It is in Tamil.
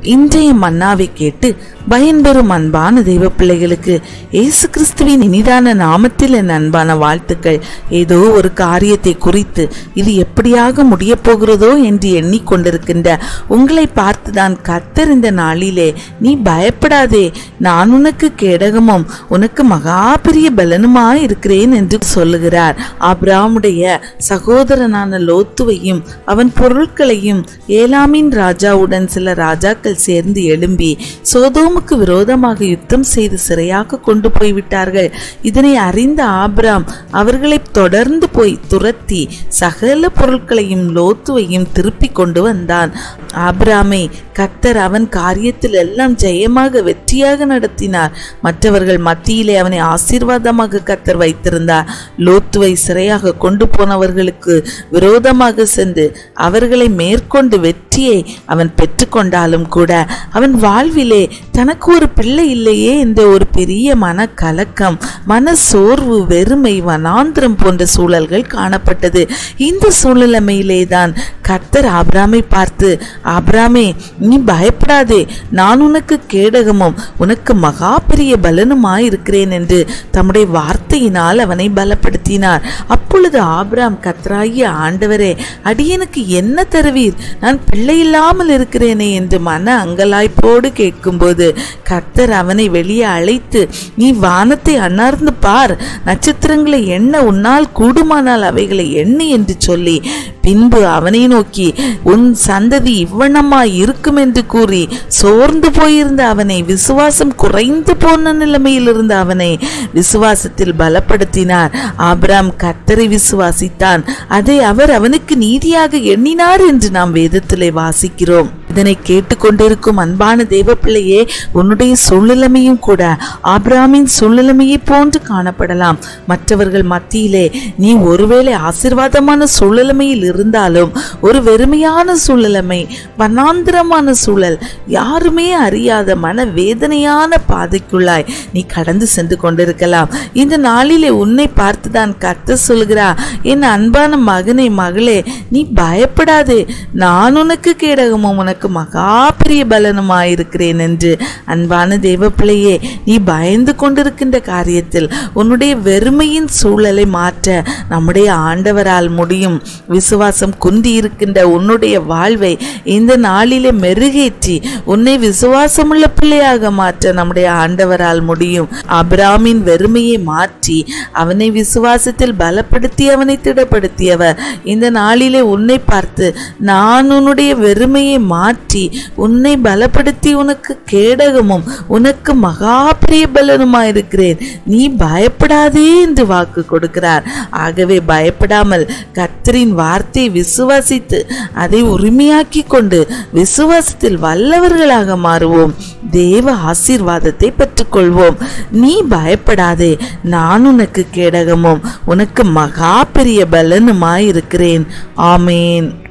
இன்றைய மன்னாவை கேட்டு பயன்பெறும் அன்பான தெய்வ பிள்ளைகளுக்கு இயேசு கிறிஸ்துவின் இனிதான நாமத்தில் என் அன்பான வாழ்த்துக்கள் ஏதோ ஒரு காரியத்தை குறித்து இது எப்படியாக முடியப் போகிறதோ என்று எண்ணிக்கொண்டிருக்கின்ற உங்களை பார்த்துதான் கர்த்தர் இந்த நாளிலே நீ பயப்படாதே நான் உனக்கு கேடகமும் உனக்கு மகா பெரிய பலனுமாய் இருக்கிறேன் என்று சொல்லுகிறார் ஆபிராமுடைய சகோதரனான லோத்துவையும் அவன் பொருட்களையும் ஏலாமின் ராஜாவுடன் சில ராஜாக்கள் சேர்ந்து எழும்பி சோதோமுக்கு விரோதமாக யுத்தம் செய்து சிறையாக கொண்டு போய்விட்டார்கள் இதனை அறிந்த ஆபிராம் அவர்களை தொடர்ந்து போய் துரத்தி சகல பொருட்களையும் லோத்துவையும் திருப்பி கொண்டு வந்தான் ஆபிராமை கத்தர் அவன் காரியத்தில் எல்லாம் ஜெயமாக வெற்றியாக நடத்தினார் மற்றவர்கள் மத்தியிலே அவனை ஆசீர்வாதமாக கத்தர் வைத்திருந்தார் லோத்துவை சிறையாக கொண்டு போனவர்களுக்கு விரோதமாக சென்று அவர்களை மேற்கொண்டு வெற்றியை அவன் பெற்றுக்கொண்டாலும் கூட அவன் வாழ்விலே தனக்கு ஒரு பிள்ளை இல்லையே என்ற ஒரு பெரிய மன கலக்கம் மன சோர்வு வெறுமை வனாந்திரம் போன்ற சூழல்கள் காணப்பட்டது இந்த சூழ்நிலைமையிலே தான் கர்த்தர் ஆபிராமை பார்த்து ஆபிராமே நீ பயப்படாதே நான் உனக்கு கேடகமும் உனக்கு மகா பெரிய பலனுமாய் இருக்கிறேன் என்று தம்முடைய வார்த்தையினால் அவனை பலப்படுத்தினார் அப்பொழுது ஆபிராம் கர்த்தராகிய ஆண்டவரே அடியனுக்கு என்ன தருவீர் நான் பிள்ளை இல்லாமல் இருக்கிறேனே என்று மன அங்கலாய்ப்போடு கேட்கும்போது கர்த்தர் அவனை வெளியே அழைத்து நீ வானத்தை அண்ணார்ந்து பார் நட்சத்திரங்களை எண்ண உன்னால் கூடுமானால் அவைகளை எண்ணு என்று சொல்லி பின்பு அவனை நோக்கி உன் சந்ததி இவ்வண்ணமாய் இருக்கும் என்று கூறி சோர்ந்து போயிருந்த அவனை விசுவாசம் குறைந்து போன நிலைமையில் இருந்த அவனை விசுவாசத்தில் பலப்படுத்தினார் ஆபிராம் கர்த்தரை விசுவாசித்தான் அதை அவர் அவனுக்கு நீதியாக எண்ணினார் என்று நாம் வேதத்திலே வாசிக்கிறோம் இதனை கேட்டுக்கொண்டிருக்கும் அன்பான தேவ பிள்ளையே உன்னுடைய சூழ்நிலைமையும் கூட ஆபிராமின் சூழ்நிலைமையை போன்று காணப்படலாம் மற்றவர்கள் மத்தியிலே நீ ஒருவேளை ஆசிர்வாதமான சூழ்நிலைமையில் இருந்தாலும் ஒரு வெறுமையான சூழ்நிலைமை வனாந்திரமான சூழல் யாருமே அறியாத மன வேதனையான பாதைக்குள்ளாய் நீ கடந்து சென்று கொண்டிருக்கலாம் இந்த நாளிலே உன்னை பார்த்துதான் கத்த சொல்கிறா என் அன்பான மகனே மகளே நீ பயப்படாதே நான் உனக்கு கேடகமும் உனக்கு மகா பெரிய பலனுமாயிருக்கிறேன் என்று அன்பான தேவ பிள்ளையே நீ பயந்து கொண்டிருக்கின்ற காரியத்தில் உன்னுடைய வெறுமையின் சூழலை மாற்ற நம்முடைய ஆண்டவரால் முடியும் விசுவாசம் குந்தி இருக்கின்ற உன்னுடைய வாழ்வை இந்த நாளிலே மெருகேற்றி உன்னை விசுவாசமுள்ள பிள்ளையாக மாற்ற நம்முடைய ஆண்டவரால் முடியும் அபிராமின் வெறுமையை மாற்றி அவனை விசுவாசத்தில் பலப்படுத்தி அவனை திடப்படுத்தியவர் இந்த நாளிலே உன்னை பார்த்து நான் உன்னுடைய வெறுமையை மாற்றி உன்னை பலப்படுத்தி உனக்கு கேடகமும் உனக்கு மகா பெரிய பலனுமாயிருக்கிறேன் நீ பயப்படாதே என்று வாக்கு கொடுக்கிறார் ஆகவே பயப்படாமல் கர்த்தரின் வார்த்தை விசுவாசித்து அதை உரிமையாக்கி கொண்டு விசுவாசத்தில் வல்லவர்களாக மாறுவோம் தேவ ஆசீர்வாதத்தை பெற்றுக்கொள்வோம் நீ பயப்படாதே நான் உனக்கு கேடகமும் உனக்கு மகா பெரிய பலனுமாயிருக்கிறேன் ஆமேன்